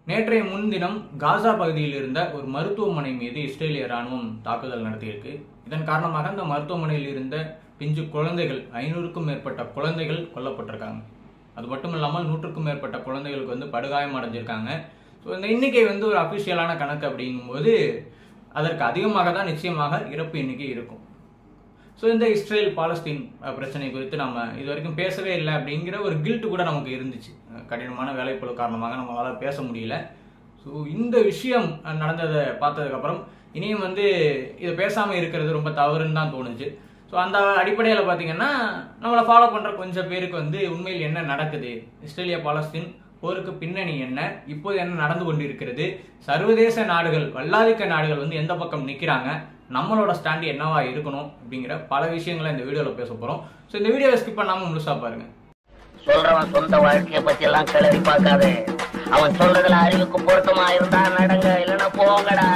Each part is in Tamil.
நேற்றைய முன்தினம் காசா பகுதியில் இருந்த ஒரு மருத்துவமனை மீது இஸ்ரேலிய ராணுவம் தாக்குதல் நடத்தியிருக்கு இதன் காரணமாக அந்த மருத்துவமனையில் இருந்த பிஞ்சு குழந்தைகள் ஐநூறுக்கும் மேற்பட்ட குழந்தைகள் கொல்லப்பட்டிருக்காங்க அது மட்டும் இல்லாமல் நூற்றுக்கும் மேற்பட்ட குழந்தைகளுக்கு வந்து படுகாயம் அடைஞ்சிருக்காங்க ஸோ இந்த எண்ணிக்கை வந்து ஒரு அஃபிஷியலான கணக்கு அப்படிங்கும்போது அதற்கு அதிகமாக தான் நிச்சயமாக இறப்பு எண்ணிக்கை இருக்கும் ஸோ இந்த இஸ்ரேல் பாலஸ்தீன் அஹ், பிரச்சனை குறித்து நம்ம இது வரைக்கும் பேசவே இல்லை அப்படிங்கிற ஒரு கில்ட் கூட நமக்கு இருந்துச்சு அஹ், கடினமான வேலைப்பளு காரணமாக நம்மளால் பேச முடியல ஸோ இந்த விஷயம் அஹ், நடந்ததை பார்த்ததுக்கப்புறம் இனியும் வந்து இதை பேசாமல் இருக்கிறது ரொம்ப தவறுன்னு தான் தோணுச்சு ஸோ அந்த அடிப்படையில் பார்த்தீங்கன்னா நம்மளை ஃபாலோ பண்ணுற கொஞ்சம் பேருக்கு வந்து உண்மையில் என்ன நடக்குது இஸ்ரேலிய பாலஸ்தீன் போருக்கு பின்னணி என்ன இப்போது என்ன நடந்து கொண்டிருக்கிறது சர்வதேச நாடுகள் வல்லாதிக்க நாடுகள் வந்து எந்த பக்கம் நிற்கிறாங்க நம்மளோட ஸ்டாண்டு என்னவா இருக்கணும் அப்படிங்கிற பல விஷயங்களை இந்த வீடியோவில் பேச போகிறோம் ஸோ இந்த வீடியோவை ஸ்கிப் பண்ணாமல் முழுசா பாருங்க சொல்றவன் சொந்த வாழ்க்கைய பத்தி எல்லாம் கிளறி பார்க்காதே அவன் சொல்றதுல அறிவுக்கு பொருத்தமா இருந்தா நடங்க இல்லைன்னா போங்கடா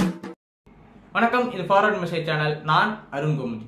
வணக்கம் இது ஃபார்வர்ட் மெசேஜ் சேனல் நான் Arun Gomathi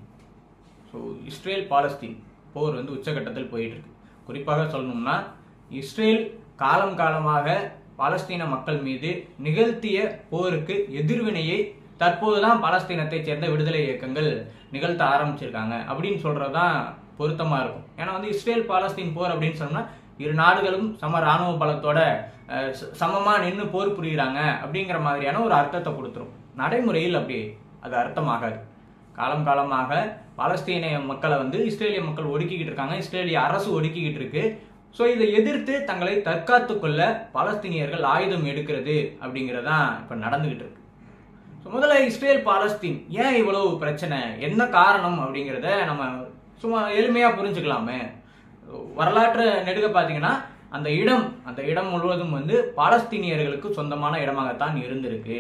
so Israel Palestine போர் வந்து உச்சகட்டத்தில் போயிட்டு இருக்கு குறிப்பாக சொல்லணும்னா இஸ்ரேல் காலம் காலமாக பாலஸ்தீன மக்கள் மீது நிகழ்த்திய போருக்கு எதிர்வினையை தற்போதுதான் பாலஸ்தீனத்தைச் சேர்ந்த விடுதலை இயக்கங்கள் நிகழ்த்த ஆரம்பிச்சிருக்காங்க அப்படின்னு சொல்றதுதான் பொருத்தமா இருக்கும் ஏன்னா வந்து இஸ்ரேல் பாலஸ்தீன் போர் அப்படின்னு சொன்னா இரு நாடுகளும் சம ராணுவ பலத்தோட அஹ், ச- சமமா நின்று போர் புரியுறாங்க அப்படிங்கிற மாதிரியான ஒரு அர்த்தத்தை கொடுத்துரும் நடைமுறையில் அப்படி அது அர்த்தமாகாது காலம் காலமாக பாலஸ்தீனிய மக்களை வந்து இஸ்ரேலிய மக்கள் ஒடுக்கிக்கிட்டு இருக்காங்க இஸ்ரேலிய அரசு ஒடுக்கிக்கிட்டு இருக்கு ஸோ இதை எதிர்த்து தங்களை தற்காத்து கொள்ள பாலஸ்தீனியர்கள் ஆயுதம் எடுக்கிறது அப்படிங்கிறதான் இப்போ நடந்துகிட்டு இருக்கு ஸோ முதல்ல இஸ்ரேல் பாலஸ்தீன் ஏன் இவ்வளவு பிரச்சனை என்ன காரணம் அப்படிங்கிறத நம்ம சும்மா எளிமையாக புரிஞ்சுக்கலாமே வரலாற்று நெடுக பார்த்தீங்கன்னா அந்த இடம் அந்த இடம் முழுவதும் வந்து பாலஸ்தீனியர்களுக்கு சொந்தமான இடமாகத்தான் இருந்திருக்கு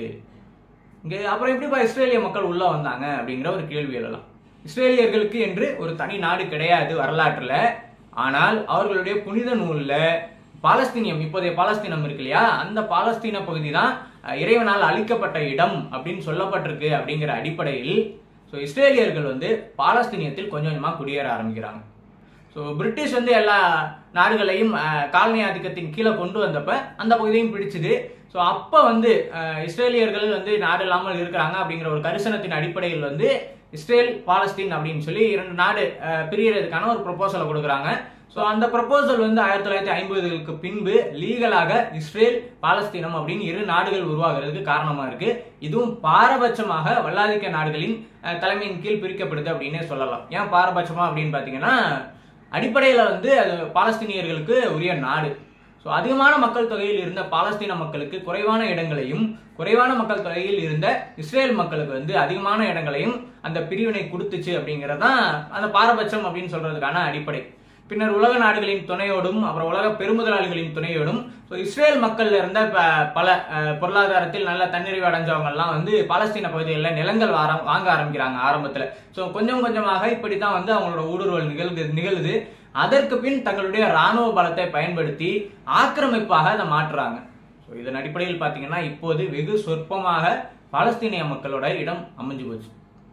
இங்கே அப்புறம் எப்படிப்பா இஸ்ரேலிய மக்கள் உள்ள வந்தாங்க அப்படிங்கிற ஒரு கேள்வி எழலாம் இஸ்ரேலியர்களுக்கு என்று ஒரு தனி நாடு கிடையாது வரலாற்றுல ஆனால் அவர்களுடைய புனித நூல்ல பாலஸ்தீனியம் இப்போதைய பாலஸ்தீனம் இருக்கு இல்லையா அந்த பாலஸ்தீன பகுதி தான் அஹ், இறைவனால் அழிக்கப்பட்ட இடம் அப்படின்னு சொல்லப்பட்டிருக்கு அப்படிங்கிற அடிப்படையில் ஸோ இஸ்ரேலியர்கள் வந்து பாலஸ்தீனியத்தில் கொஞ்சம் கொஞ்சமாக குடியேற ஆரம்பிக்கிறாங்க ஸோ பிரிட்டிஷ் வந்து எல்லா நாடுகளையும் அஹ், காலனி ஆதிக்கத்தின் கீழே கொண்டு வந்தப்ப அந்த பகுதியும் பிடிச்சுது ஸோ அப்போ வந்து அஹ், இஸ்ரேலியர்கள் வந்து நாடு இல்லாமல் இருக்கிறாங்க அப்படிங்கிற ஒரு கரிசனத்தின் அடிப்படையில் வந்து இஸ்ரேல் பாலஸ்தீன் அப்படின்னு சொல்லி இரண்டு நாடு அஹ், பிரியறதுக்கான ஒரு ப்ரொபோசலை கொடுக்குறாங்க ஸோ அந்த ப்ரொபோசல் வந்து ஆயிரத்தி தொள்ளாயிரத்தி ஐம்பதுகளுக்கு பின்பு லீகலாக இஸ்ரேல் பாலஸ்தீனம் அப்படின்னு இரு நாடுகள் உருவாகிறதுக்கு காரணமா இருக்கு இதுவும் பாரபட்சமாக வல்லாதிக்க நாடுகளின் அஹ், தலைமையின் கீழ் பிரிக்கப்படுது அப்படின்னே சொல்லலாம் ஏன் பாரபட்சமா அப்படின்னு பார்த்தீங்கன்னா அடிப்படையில் வந்து அது பாலஸ்தீனியர்களுக்கு உரிய நாடு ஸோ அதிகமான மக்கள் தொகையில் இருந்த பாலஸ்தீன மக்களுக்கு குறைவான இடங்களையும் குறைவான மக்கள் தொகையில் இருந்த இஸ்ரேல் மக்களுக்கு வந்து அதிகமான இடங்களையும் அந்த பிரிவினை கொடுத்துச்சு அப்படிங்கிறதான் அந்த பாரபட்சம் அப்படின்னு சொல்றதுக்கான அடிப்படை பின்னர் உலக நாடுகளின் துணையோடும் அப்புறம் உலக பெருமுதலாளிகளின் துணையோடும் ஸோ இஸ்ரேல் மக்கள்ல இருந்த ப- பல அஹ், பொருளாதாரத்தில் நல்ல தன்னிறைவு அடைஞ்சவங்க எல்லாம் வந்து பாலஸ்தீன பகுதிகளில் நிலங்கள் வார வாங்க ஆரம்பிக்கிறாங்க ஆரம்பத்தில் ஸோ கொஞ்சம் கொஞ்சமாக இப்படி தான் வந்து அவங்களோட ஊடுருவல் நிகழ்வு நிகழுது அதற்கு பின் தங்களுடைய ராணுவ பலத்தை பயன்படுத்தி ஆக்கிரமிப்பாக அதை மாற்றுறாங்க ஸோ இதன் அடிப்படையில் பார்த்தீங்கன்னா இப்போது வெகு சொற்பமாக பாலஸ்தீனிய மக்களோட இடம் அமைஞ்சு போச்சு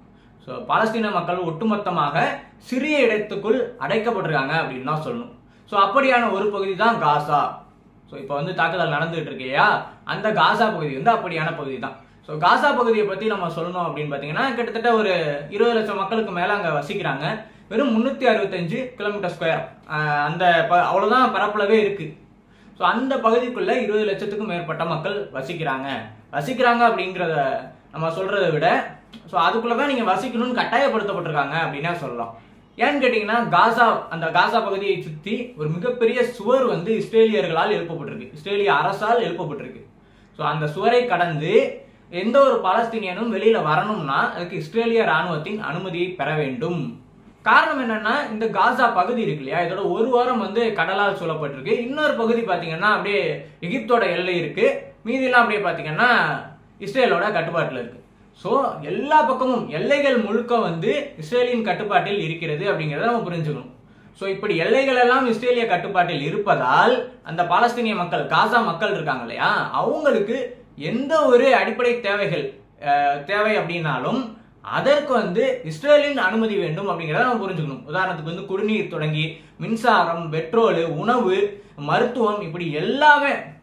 ஸோ பாலஸ்தீன மக்கள் ஒட்டுமொத்தமாக சிறிய இடத்துக்குள் அடைக்கப்பட்டிருக்காங்க அப்படின்னு தான் சொல்லணும் ஸோ அப்படியான ஒரு பகுதி தான் காசா ஸோ இப்போ வந்து தாக்குதல் நடந்துகிட்டு இருக்கு இல்லையா அந்த காசா பகுதி வந்து அப்படியான பகுதி தான் ஸோ காசா பகுதியை பற்றி நம்ம சொல்லணும் அப்படின்னு பார்த்தீங்கன்னா கிட்டத்தட்ட ஒரு இருபது லட்சம் மக்களுக்கு மேலே அங்கே வசிக்கிறாங்க வெறும் முந்நூற்றி அறுபத்தஞ்சு கிலோமீட்டர் ஸ்கொயர் அந்த ப- அவ்வளவுதான் பரப்பளவே இருக்கு ஸோ அந்த பகுதிக்குள்ள இருபது லட்சத்துக்கும் மேற்பட்ட மக்கள் வசிக்கிறாங்க வசிக்கிறாங்க அப்படிங்கிறத நம்ம சொல்றதை விட ஸோ அதுக்குள்ள தான் நீங்க வசிக்கணும்னு கட்டாயப்படுத்தப்பட்டிருக்காங்க அப்படின்னே சொல்லலாம் ஏன்னு கேட்டிங்கன்னா காசா அந்த காசா பகுதியை சுற்றி ஒரு மிகப்பெரிய சுவர் வந்து இஸ்ரேலியர்களால் எழுப்பப்பட்டிருக்கு இஸ்ரேலிய அரசால் எழுப்பப்பட்டிருக்கு ஸோ அந்த சுவரை கடந்து எந்த ஒரு பாலஸ்தீனியனும் வெளியில வரணும்னா அதுக்கு இஸ்ரேலிய ராணுவத்தின் அனுமதியை பெற வேண்டும் காரணம் என்னன்னா இந்த காசா பகுதி இருக்கு இல்லையா இதோட ஒரு வாரம் வந்து கடலால் சூழப்பட்டிருக்கு இன்னொரு பகுதி பாத்தீங்கன்னா அப்படியே எகிப்தோட எல்லை இருக்கு மீதியெல்லாம் அப்படியே பாத்தீங்கன்னா இஸ்ரேலோட கட்டுப்பாட்டில் இருக்கு ஸோ எல்லா பக்கமும் எல்லைகள் முழுக்க வந்து இஸ்ரேலின் கட்டுப்பாட்டில் இருக்கிறது அப்படிங்கிறத நம்ம புரிஞ்சுக்கணும் ஸோ இப்படி எல்லைகள் எல்லாம் இஸ்ரேலிய கட்டுப்பாட்டில் இருப்பதால் அந்த பாலஸ்தீனிய மக்கள் காசா மக்கள் இருக்காங்க இல்லையா அவங்களுக்கு எந்த ஒரு அடிப்படை தேவைகள் அஹ், தேவை அப்படின்னாலும் அதற்கு வந்து இஸ்ரேலின் அனுமதி வேண்டும் அப்படிங்கிறத நம்ம புரிஞ்சுக்கணும் உதாரணத்துக்கு வந்து குடிநீர் தொடங்கி மின்சாரம் பெட்ரோலு உணவு மருத்துவம் இப்படி எல்லாமே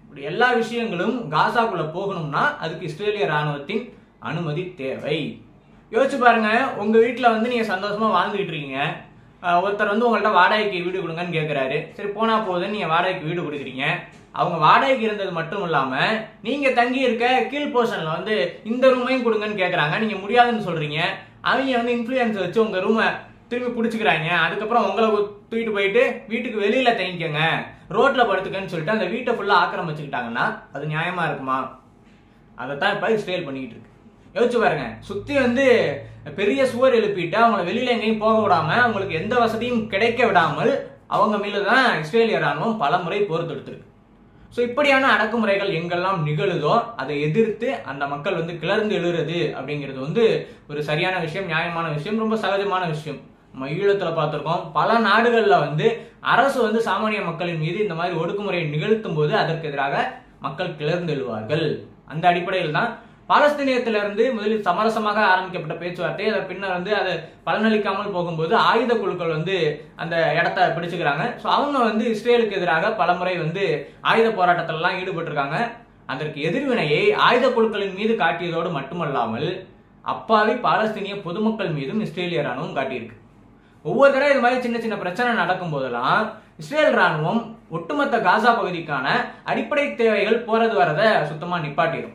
இப்படி எல்லா விஷயங்களும் காசாக்குள்ள போகணும்னா அதுக்கு இஸ்ரேலிய ராணுவத்தின் அனுமதி தேவை யோசிச்சு பாருங்க உங்க வீட்டுல வந்து நீங்க சந்தோஷமா வாழ்ந்துகிட்டு இருக்கீங்க ஆஹ் ஒருத்தர் வந்து உங்கள்ட்ட வாடகைக்கு வீடு கொடுங்கன்னு கேக்குறாரு சரி போனா போகுதுன்னு நீங்க வாடகைக்கு வீடு கொடுக்குறீங்க அவங்க வாடகைக்கு இருந்தது மட்டும் இல்லாம நீங்க தங்கி இருக்க கீழ் போர்ஷன்ல வந்து இந்த ரூமையும் கொடுங்கன்னு கேக்குறாங்க நீங்க முடியாதுன்னு சொல்றீங்க அவங்க வந்து இன்ஃபுளுயன்ஸ் வச்சு உங்க ரூமை திரும்பி பிடிச்சிக்கிறாங்க அதுக்கப்புறம் உங்களை தூக்கிட்டு போயிட்டு வீட்டுக்கு வெளியில தங்கிக்கங்க ரோட்ல படுத்துக்கன்னு சொல்லிட்டு அந்த வீட்டை ஃபுல்லா ஆக்கிரமிச்சுக்கிட்டாங்கன்னா அது நியாயமா இருக்குமா அதைத்தான் இப்ப இஸ்ரேல் பண்ணிக்கிட்டு இருக்கு யோசிச்சு பாருங்க சுத்தி வந்து பெரிய சுவர் எழுப்பிட்டு அவங்கள வெளியில எங்கேயும் போக விடாம அவங்களுக்கு எந்த வசதியும் கிடைக்க விடாமல் அவங்க மீது தான் இஸ்ரேலிய ராணுவம் பல முறை போர் தொடுத்திருக்கு ஸோ இப்படியான அடக்குமுறைகள் எங்கெல்லாம் நிகழுதோ அதை எதிர்த்து அந்த மக்கள் வந்து கிளர்ந்து எழுறது அப்படிங்கிறது வந்து ஒரு சரியான விஷயம் நியாயமான விஷயம் ரொம்ப சகஜமான விஷயம் நம்ம ஈழத்துல பார்த்திருக்கோம் பல நாடுகள்ல வந்து அரசு வந்து சாமானிய மக்களின் மீது இந்த மாதிரி ஒடுக்குமுறையை நிகழ்த்தும் போது அதற்கு எதிராக மக்கள் கிளர்ந்து எழுவார்கள் அந்த அடிப்படையில் தான் பாலஸ்தீனியத்திலிருந்து முதலில் சமரசமாக ஆரம்பிக்கப்பட்ட பேச்சுவார்த்தை அதை பின்னர் வந்து அது பலனளிக்காமல் போகும்போது ஆயுத குழுக்கள் வந்து அந்த இடத்த பிடிச்சுக்கிறாங்க ஸோ அவங்க வந்து இஸ்ரேலுக்கு எதிராக பலமுறை வந்து ஆயுத போராட்டத்திலலாம் ஈடுபட்டிருக்காங்க அதற்கு எதிர்வினையை ஆயுத குழுக்களின் மீது காட்டியதோடு மட்டுமல்லாமல் அப்பாவி பாலஸ்தீனிய பொதுமக்கள் மீதும் இஸ்ரேலிய ராணுவம் காட்டியிருக்கு ஒவ்வொரு தடவை இது மாதிரி சின்ன சின்ன பிரச்சனை நடக்கும் போதெல்லாம் இஸ்ரேல் ராணுவம் ஒட்டுமொத்த காசா பகுதிக்கான அடிப்படை தேவைகள் போறது வரதை சுத்தமா நிப்பாட்டிடும்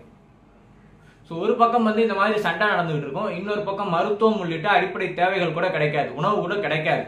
ஸோ ஒரு பக்கம் வந்து இந்த மாதிரி சண்டை நடந்துகிட்டு இருக்கும் இன்னொரு பக்கம் மருத்துவம் உள்ளிட்ட அடிப்படை தேவைகள் கூட கிடைக்காது உணவு கூட கிடைக்காது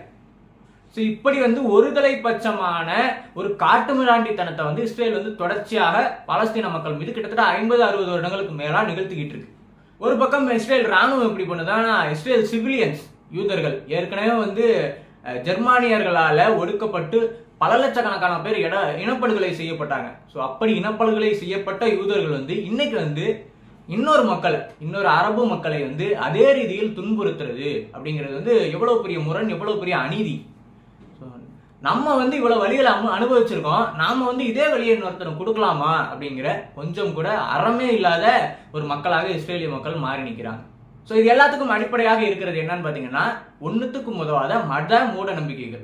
ஸோ இப்படி வந்து ஒருதலை பட்சமான ஒரு காட்டுமிராண்டித்தனத்தை வந்து இஸ்ரேல் வந்து தொடர்ச்சியாக பாலஸ்தீன மக்கள் மீது கிட்டத்தட்ட ஐம்பது அறுபது வருடங்களுக்கு மேலா நிகழ்த்திக்கிட்டு இருக்கு ஒரு பக்கம் இஸ்ரேல் ராணுவம் எப்படி பண்ணுதுன்னா இஸ்ரேல் சிவிலியன்ஸ் யூதர்கள் ஏற்கனவே வந்து அஹ், ஜெர்மானியர்களால ஒடுக்கப்பட்டு பல லட்சக்கணக்கான பேர் இட இனப்படுகொலை செய்யப்பட்டாங்க ஸோ அப்படி இனப்படுகொலை செய்யப்பட்ட யூதர்கள் வந்து இன்னைக்கு வந்து இன்னொரு மக்களை இன்னொரு அரபு மக்களை வந்து அதே ரீதியில் துன்புறுத்துறது அப்படிங்கிறது வந்து எவ்வளவு பெரிய முரண் எவ்வளவு பெரிய அநீதி So, நம்ம வந்து இவ்வளவு வழிகளை அனு- அனுபவிச்சிருக்கோம் நாம வந்து இதே வழியை இன்னொருத்தருக்கு கொடுக்கலாமா அப்படிங்கிற கொஞ்சம் கூட அறமே இல்லாத ஒரு மக்களாக இஸ்ரேலிய மக்கள் மாறி நிற்கிறாங்க ஸோ இது எல்லாத்துக்கும் அடிப்படையாக இருக்கிறது என்னன்னு பாத்தீங்கன்னா ஒண்ணுத்துக்கும் உதவாத மத மூட நம்பிக்கைகள்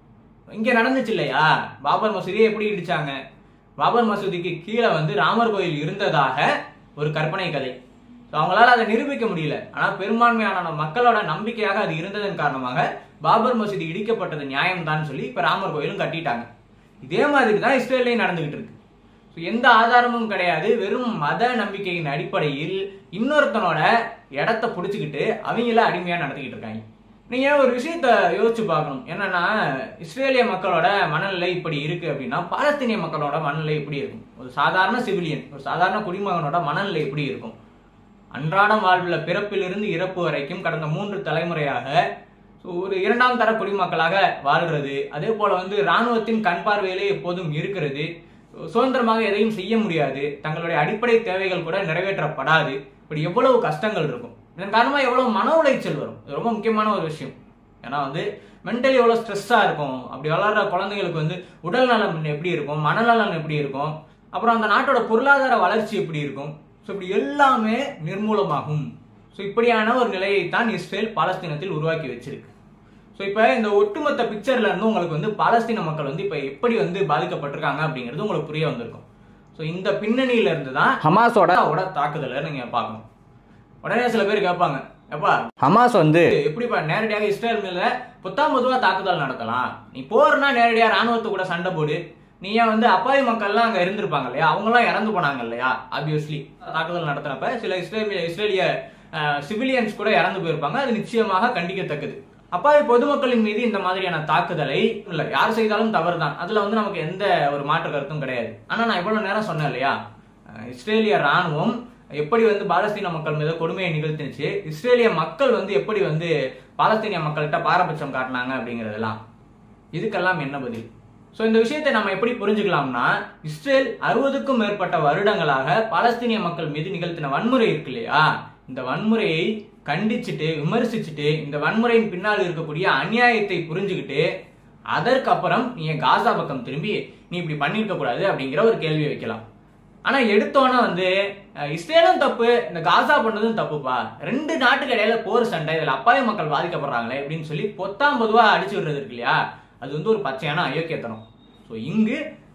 இங்க நடந்துச்சு இல்லையா பாபர் மசூதியை எப்படி இடிச்சாங்க பாபர் மசூதிக்கு கீழே வந்து ராமர் கோயில் இருந்ததாக ஒரு கற்பனை கதை So, அவங்களால அதை நிரூபிக்க முடியல ஆனா பெரும்பான்மையான மக்களோட நம்பிக்கையாக அது இருந்ததன் காரணமாக பாபர் மசூதி இடிக்கப்பட்டது நியாயம்தான் சொல்லி இப்ப ராமர் கோயிலும் கட்டிட்டாங்க இதே மாதிரி தான் இஸ்ரேல்லையும் நடந்துகிட்டு இருக்கு So, எந்த ஆதாரமும் கிடையாது வெறும் மத நம்பிக்கையின் அடிப்படையில் இன்னொருத்தனோட இடத்த புடிச்சுக்கிட்டு அவங்கள அடிமையா நடத்திக்கிட்டு இருக்காங்க நீங்க ஒரு விஷயத்த யோசிச்சு பார்க்கணும் என்னன்னா இஸ்ரேலிய மக்களோட மனநிலை இப்படி இருக்கு அப்படின்னா பாலஸ்தீனிய மக்களோட மனநிலை எப்படி இருக்கும் ஒரு சாதாரண சிவிலியன் ஒரு சாதாரண குடிமகனோட மனநிலை எப்படி இருக்கும் அன்றாடம் வாழ்வில் பிறப்பிலிருந்து இறப்பு வரைக்கும் கடந்த மூன்று தலைமுறையாக so ஒரு இரண்டாம் தர குடிமக்களாக வாழ்கிறது அதே போல வந்து ராணுவத்தின் கண் பார்வையிலே எப்போதும் இருக்கிறது So, சுதந்திரமாக எதையும் செய்ய முடியாது தங்களுடைய அடிப்படை தேவைகள் கூட நிறைவேற்றப்படாது இப்படி எவ்வளவு கஷ்டங்கள் இருக்கும் இதன் காரணமா எவ்வளவு மன உளைச்சல் வரும் இது ரொம்ப முக்கியமான ஒரு விஷயம் ஏன்னா வந்து மென்டலி எவ்வளோ ஸ்ட்ரெஸ்ஸாக இருக்கும் அப்படி வளர்ற குழந்தைகளுக்கு வந்து உடல் நலம் எப்படி இருக்கும் மனநலம் எப்படி இருக்கும் அப்புறம் அந்த நாட்டோட பொருளாதார வளர்ச்சி எப்படி இருக்கும் ஸோ இப்படி எல்லாமே நிர்மூலமாகும் ஸோ இப்படியான ஒரு நிலையை தான் இஸ்ரேல் பாலஸ்தீனத்தில் உருவாக்கி வச்சிருக்கு ஸோ இப்போ இந்த ஒட்டுமொத்த பிக்சர்ல இருந்து உங்களுக்கு வந்து பாலஸ்தீன மக்கள் வந்து இப்போ எப்படி வந்து பாதிக்கப்பட்டிருக்காங்க அப்படிங்கிறது உங்களுக்கு புரிய வந்திருக்கும் ஸோ இந்த பின்னணியில இருந்து தான் ஹமாஸோட ஹமாஸோட தாக்குதலை நீங்க பார்க்கணும் உடனே சில பேர் கேட்பாங்க எப்பா ஹமாஸ் வந்து எப்படிப்பா நேரடியாக இஸ்ரேல் மேல புத்தாம் பொதுவா தாக்குதல் நடத்தலாம் நீ போறனா நேரடியா ராணுவத்து கூட சண்டை போடு நீ ஏன் வந்து அப்பாவி மக்கள்லாம் அங்க இருந்திருப்பாங்க இல்லையா அவங்கலாம் இறந்து போனாங்க இல்லையா ஆப்வியஸ்லி தாக்குதல் நடத்தினப்ப சில இஸ்ரேலிய இஸ்ரேலிய சிவிலியன்ஸ் கூட இறந்து போயிருப்பாங்க அது நிச்சயமாக கண்டிக்கத்தக்கது அப்பாவி பொதுமக்களின் மீது இந்த மாதிரியான தாக்குதலை இல்ல யார் செய்தாலும் தவறுதான் அதுல வந்து நமக்கு எந்த ஒரு மாற்று கருத்தும் கிடையாது ஆனா நான் இவ்வளவு நேரம் சொன்னேன் இல்லையா அஹ் இஸ்ரேலிய ராணுவம் எப்படி வந்து பாலஸ்தீன மக்கள் மீது கொடுமையை நிகழ்த்தினுச்சு இஸ்ரேலிய மக்கள் வந்து எப்படி வந்து பாலஸ்தீனிய மக்கள்கிட்ட பாரபட்சம் காட்டினாங்க அப்படிங்கறதெல்லாம் இதுக்கெல்லாம் என்ன பதில் சோ இந்த விஷயத்தை நம்ம எப்படி புரிஞ்சுக்கலாம்னா இஸ்ரேல் அறுபதுக்கும் மேற்பட்ட வருடங்களாக பாலஸ்தீனிய மக்கள் மீது நிகழ்த்தின வன்முறை இருக்கு இல்லையா இந்த வன்முறையை கண்டிச்சுட்டு விமர்சிச்சுட்டு இந்த வன்முறையின் பின்னால் இருக்கக்கூடிய அநியாயத்தை புரிஞ்சுக்கிட்டு அதற்கப்புறம் நீங்க காசா பக்கம் திரும்பி நீ இப்படி பண்ணிருக்க கூடாது அப்படிங்கிற ஒரு கேள்வி வைக்கலாம் ஆனா எடுத்தோன்னே வந்து அஹ், இஸ்ரேலும் தப்பு இந்த காசா பண்ணதும் தப்புப்பா ரெண்டு நாட்டுக்கு இடையில போர் சண்டை இதுல அப்பாவி மக்கள் பாதிக்கப்படுறாங்களே அப்படின்னு சொல்லி பொத்தாம் பொதுவா அடிச்சு விடுறது இருக்கு இல்லையா அது வந்து ஒரு பச்சையான அயோக்கியத்தனம் ஸோ இங்கு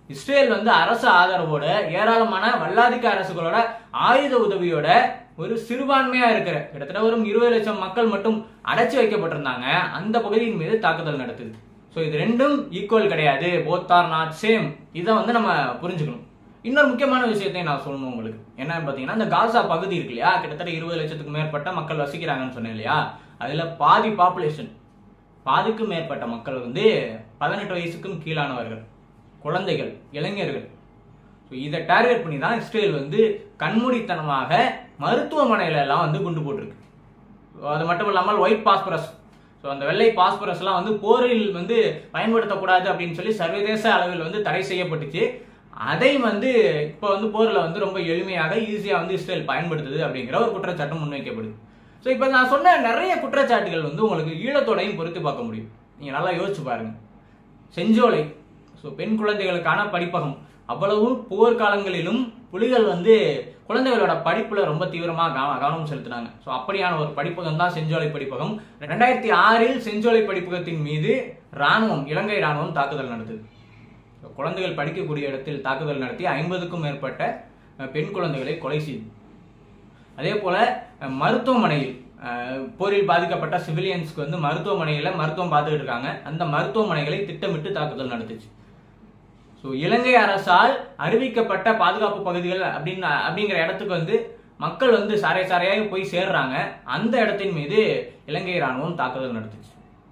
இஸ்ரேல் வந்து அரசு ஆதரவோட ஏராளமான வல்லாதிக்க அரசுகளோட ஆயுத உதவியோட ஒரு சிறுபான்மையா இருக்கிற கிட்டத்தட்ட ஒரு இருபது லட்சம் மக்கள் மட்டும் அடைச்சு வைக்கப்பட்டிருந்தாங்க அந்த பகுதியின் மீது தாக்குதல் நடத்துது ஸோ இது ரெண்டும் ஈக்குவல் கிடையாது போத் ஆர் நாட் சேம் இதை வந்து நம்ம புரிஞ்சுக்கணும் இன்னொரு முக்கியமான விஷயத்தையும் நான் சொல்லணும் உங்களுக்கு என்னன்னு பார்த்தீங்கன்னா இந்த காசா பகுதி இருக்கு இல்லையா கிட்டத்தட்ட இருபது லட்சத்துக்கு மேற்பட்ட மக்கள் வசிக்கிறாங்கன்னு சொன்னேன் இல்லையா அதில் பாதி பாப்புலேஷன் பாதிக்கும் மேற்பட்ட மக்கள் வந்து பதினெட்டு வயசுக்கும் கீழானவர்கள் குழந்தைகள் இளைஞர்கள் ஸோ இதை டார்கெட் பண்ணி தான் இஸ்ரேல் வந்து கண்மூடித்தனமாக மருத்துவமனையில எல்லாம் வந்து குண்டு போட்டிருக்கு So, அது மட்டும் இல்லாமல் ஒயிட் பாஸ்பரஸ் ஸோ அந்த வெள்ளை பாஸ்பரஸ்லாம் வந்து போரில் வந்து பயன்படுத்தக்கூடாது அப்படின்னு சொல்லி சர்வதேச அளவில் வந்து தடை செய்யப்பட்டுச்சு அதை வந்து இப்போ வந்து போரில் வந்து ரொம்ப எளிமையாக ஈஸியாக வந்து இஸ்ரேல் பயன்படுத்துது அப்படிங்கிற ஒரு குற்றச்சாட்டும் முன்வைக்கப்படுது ஸோ இப்போ நான் சொன்ன நிறைய குற்றச்சாட்டுகள் வந்து உங்களுக்கு ஈழத்தோடையும் பொருத்தி பார்க்க முடியும் நீங்கள் நல்லா யோசிச்சு பாருங்க செஞ்சோலை ஸோ பெண் குழந்தைகளுக்கான படிப்பகம் அவ்வளவு போர்க்காலங்களிலும் புலிகள் வந்து குழந்தைகளோட படிப்புல ரொம்ப தீவிரமா கவ- கவனம் செலுத்தினாங்க ஸோ அப்படியான ஒரு படிப்பகம் தான் செஞ்சோலை படிப்பகம் ரெண்டாயிரத்தி ஆறில் செஞ்சோலை படிப்பகத்தின் மீது ராணுவம் இலங்கை ராணுவம் தாக்குதல் நடத்துது So, குழந்தைகள் படிக்கக்கூடிய இடத்தில் தாக்குதல் நடத்தி ஐம்பதுக்கும் மேற்பட்ட அஹ், பெண் குழந்தைகளை கொலை செய்து அதே போல அஹ், மருத்துவமனையில் அஹ், போரில் பாதிக்கப்பட்ட சிவிலியன்ஸ்க்கு வந்து மருத்துவமனையில மருத்துவம் பார்த்துட்டு இருக்காங்க அந்த மருத்துவமனைகளை திட்டமிட்டு தாக்குதல் நடத்துச்சு ஸோ இலங்கை அரசால் அறிவிக்கப்பட்ட பாதுகாப்பு பகுதிகள் அப்படின்னு அப்படிங்கிற இடத்துக்கு வந்து மக்கள் வந்து சாரை சாரையாக போய் சேர்றாங்க அந்த இடத்தின் மீது இலங்கை ராணுவம் தாக்குதல் நடத்துச்சு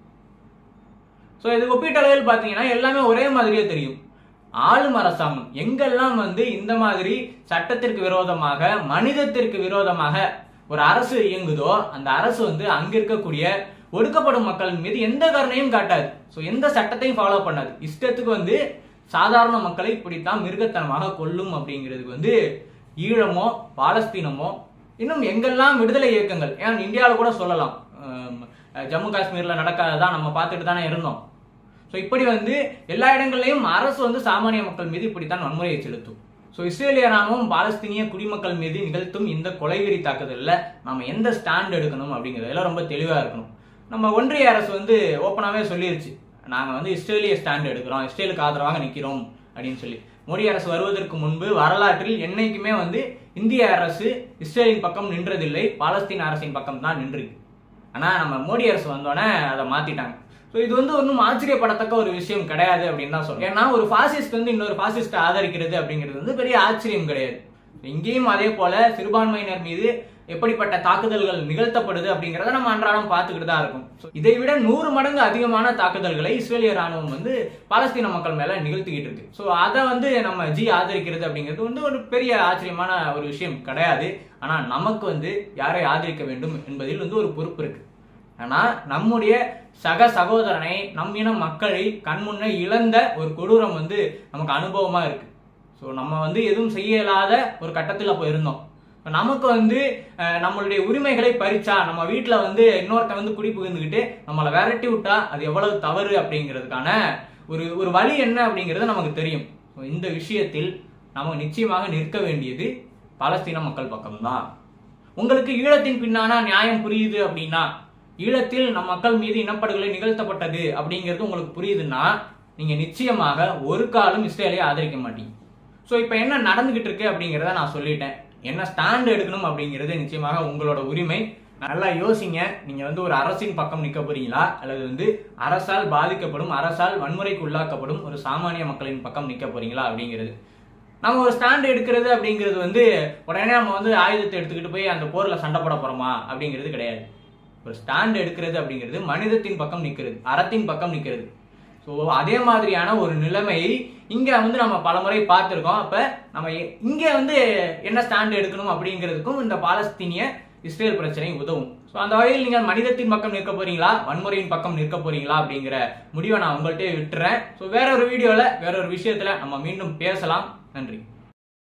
ஸோ இது ஒப்பீட்டளவில் பார்த்தீங்கன்னா எல்லாமே ஒரே மாதிரியே தெரியும் ஆளும் அரசாங்கம் எங்கெல்லாம் வந்து இந்த மாதிரி சட்டத்திற்கு விரோதமாக மனிதத்திற்கு விரோதமாக ஒரு அரசு இயங்குதோ அந்த அரசு வந்து அங்க இருக்கக்கூடிய ஒடுக்கப்படும் மக்கள் மீது எந்த கருணையும் காட்டாது ஸோ எந்த சட்டத்தையும் ஃபாலோ பண்ணாது இஷ்டத்துக்கு வந்து சாதாரண மக்களை இப்படித்தான் மிருகத்தனமாக கொல்லும் அப்படிங்கிறதுக்கு வந்து ஈழமோ பாலஸ்தீனமோ இன்னும் எங்கெல்லாம் விடுதலை இயக்கங்கள் ஏன் இந்தியாவில் கூட சொல்லலாம் அஹ் ஜம்மு காஷ்மீர்ல நடக்காததான் நம்ம பார்த்துட்டு தானே இருந்தோம் ஸோ இப்படி வந்து எல்லா இடங்கள்லையும் அரசு வந்து சாமானிய மக்கள் மீது இப்படித்தான் வன்முறையை செலுத்தும் ஸோ இஸ்ரேலிய ராணுவம் பாலஸ்தீனிய குடிமக்கள் மீது நிகழ்த்தும் இந்த கொலைவெறி தாக்குதலில் நம்ம எந்த ஸ்டாண்ட் எடுக்கணும் அப்படிங்கிறதுல ரொம்ப தெளிவாக இருக்கணும் நம்ம ஒன்றிய அரசு வந்து ஓப்பனாகவே சொல்லிருச்சு நாங்கள் வந்து இஸ்ரேலிய ஸ்டாண்ட் எடுக்கிறோம் இஸ்ரேலுக்கு ஆதரவாக நிற்கிறோம் அப்படின்னு சொல்லி மோடி அரசு வருவதற்கு முன்பு வரலாற்றில் என்னைக்குமே வந்து இந்திய அரசு இஸ்ரேலின் பக்கம் நின்றதில்லை பாலஸ்தீன் அரசின் பக்கம் தான் நின்றுருக்கு ஆனா நம்ம மோடி அரசு வந்தோடனே அதை மாத்திட்டாங்க ஸோ இது வந்து ஒன்றும் ஆச்சரியப்படத்தக்க ஒரு விஷயம் கிடையாது அப்படின்னு தான் சொல்றேன் ஏன்னா ஒரு பாசிஸ்ட் வந்து இன்னொரு பாசிஸ்ட் ஆதரிக்கிறது அப்படிங்கிறது வந்து பெரிய ஆச்சரியம் கிடையாது இங்கேயும் அதே போல சிறுபான்மையினர் மீது எப்படிப்பட்ட தாக்குதல்கள் நிகழ்த்தப்படுது அப்படிங்கிறத நம்ம அன்றாடம் பார்த்துக்கிட்டு தான் இருக்கும் So, இதை விட நூறு மடங்கு அதிகமான தாக்குதல்களை இஸ்ரேலிய ராணுவம் வந்து பாலஸ்தீன மக்கள் மேல நிகழ்த்திக்கிட்டு இருக்கு ஸோ அதை வந்து நம்ம ஜி ஆதரிக்கிறது அப்படிங்கிறது வந்து ஒரு பெரிய ஆச்சரியமான ஒரு விஷயம் கிடையாது ஆனா நமக்கு வந்து யாரை ஆதரிக்க வேண்டும் என்பதில் வந்து ஒரு பொறுப்பு இருக்கு ஆனா நம்முடைய சக சகோதரனை நம் இன மக்களை கண்முன்னே இழந்த ஒரு கொடூரம் வந்து நமக்கு அனுபவமா இருக்கு ஸோ நம்ம வந்து எதுவும் செய்ய இயலாத ஒரு கட்டத்தில் அப்போ இருந்தோம் இப்ப நமக்கு வந்து அஹ், நம்மளுடைய உரிமைகளை பறிச்சா நம்ம வீட்டில் வந்து இன்னொருத்தன் வந்து குடி புகுந்துக்கிட்டு நம்மளை விரட்டி விட்டா அது எவ்வளவு தவறு அப்படிங்கிறதுக்கான ஒரு ஒரு வழி என்ன அப்படிங்கிறது நமக்கு தெரியும் So, இந்த விஷயத்தில் நம்ம நிச்சயமாக நிற்க வேண்டியது பாலஸ்தீன மக்கள் பக்கம்தான் உங்களுக்கு ஈழத்தின் பின்னானா நியாயம் புரியுது அப்படின்னா ஈழத்தில் நம் மக்கள் மீது இனப்படுகொலை நிகழ்த்தப்பட்டது அப்படிங்கிறது உங்களுக்கு புரியுதுன்னா நீங்க நிச்சயமாக ஒரு காலம் இஸ்ரேலை ஆதரிக்க மாட்டீங்க ஸோ இப்போ என்ன நடந்துகிட்டு இருக்கு அப்படிங்கிறத நான் சொல்லிட்டேன் என்ன ஸ்டாண்ட் எடுக்கணும் அப்படிங்கிறது நிச்சயமாக உங்களோட உரிமை நல்லா யோசிங்க நீங்க வந்து ஒரு அரசின் பக்கம் நிற்க போறீங்களா அல்லது வந்து அரசால் பாதிக்கப்படும் அரசால் வன்முறைக்கு உள்ளாக்கப்படும் ஒரு சாமானிய மக்களின் பக்கம் நிற்க போறீங்களா அப்படிங்கிறது நம்ம ஒரு ஸ்டாண்ட் எடுக்கிறது அப்படிங்கிறது வந்து உடனே நம்ம வந்து ஆயுதத்தை எடுத்துக்கிட்டு போய் அந்த போர்ல சண்டை போட போறோமா அப்படிங்கிறது கிடையாது ஒரு ஸ்டாண்ட் எடுக்கிறது அப்படிங்கிறது மனிதத்தின் பக்கம் நிற்கிறது அறத்தின் பக்கம் நிற்கிறது ஸோ அதே மாதிரியான ஒரு நிலைமையை இங்க வந்து நம்ம பலமுறை பார்த்துருக்கோம் அப்ப நம்ம எ- இங்க வந்து என்ன ஸ்டாண்ட் எடுக்கணும் அப்படிங்கிறதுக்கும் இந்த பாலஸ்தீனிய இஸ்ரேல் பிரச்சனை உதவும் ஸோ அந்த வகையில் நீங்கள் மனிதத்தின் பக்கம் நிற்க போறீங்களா வன்முறையின் பக்கம் நிற்க போறீங்களா அப்படிங்கிற முடிவை நான் உங்கள்கிட்ட விட்டுறேன் ஸோ வேற ஒரு வீடியோல வேற ஒரு விஷயத்துல நம்ம மீண்டும் பேசலாம் நன்றி